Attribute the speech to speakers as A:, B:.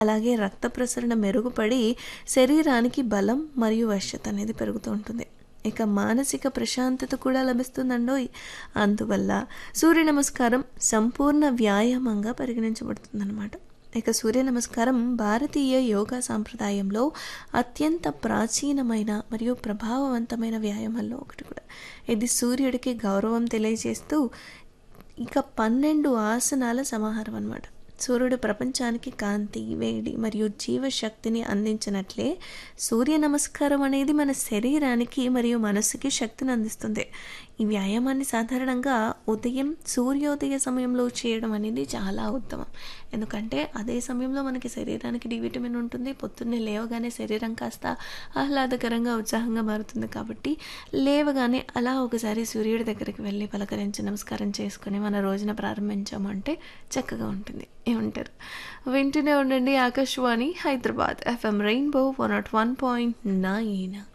A: అలాగే రక్త ప్రసరణ మెరుగుపడి శరీరానికి బలం మరియు వశ్యత అనేది పెరుగుతూ ఉంటుంది ఇక మానసిక ప్రశాంతత కూడా లభిస్తుందండోయ్ అందువల్ల సూర్య నమస్కారం సంపూర్ణ వ్యాయామంగా పరిగణించబడుతుందన్నమాట ఇక సూర్య నమస్కారం భారతీయ యోగా సాంప్రదాయంలో అత్యంత ప్రాచీనమైన మరియు ప్రభావవంతమైన వ్యాయామంలో ఒకటి కూడా ఇది సూర్యుడికి గౌరవం తెలియజేస్తూ ఇక పన్నెండు ఆసనాల సమాహారం అన్నమాట సూర్యుడు ప్రపంచానికి కాంతి వేడి మరియు జీవశక్తిని అందించినట్లే సూర్య నమస్కారం అనేది మన శరీరానికి మరియు మనసుకి శక్తిని అందిస్తుంది ఈ వ్యాయామాన్ని సాధారణంగా ఉదయం సూర్యోదయ సమయంలో చేయడం అనేది చాలా ఉత్తమం ఎందుకంటే అదే సమయంలో మనకి శరీరానికి డి విటమిన్ ఉంటుంది పొద్దున్నే లేవగానే శరీరం కాస్త ఆహ్లాదకరంగా ఉత్సాహంగా మారుతుంది కాబట్టి లేవగానే అలా ఒకసారి సూర్యుడి దగ్గరికి వెళ్ళి పలకరించి నమస్కారం చేసుకుని మన రోజున ప్రారంభించామంటే చక్కగా ఉంటుంది ఏమంటారు వింటూనే ఉండండి Akashvani Hyderabad FM rainbow one nought one point nine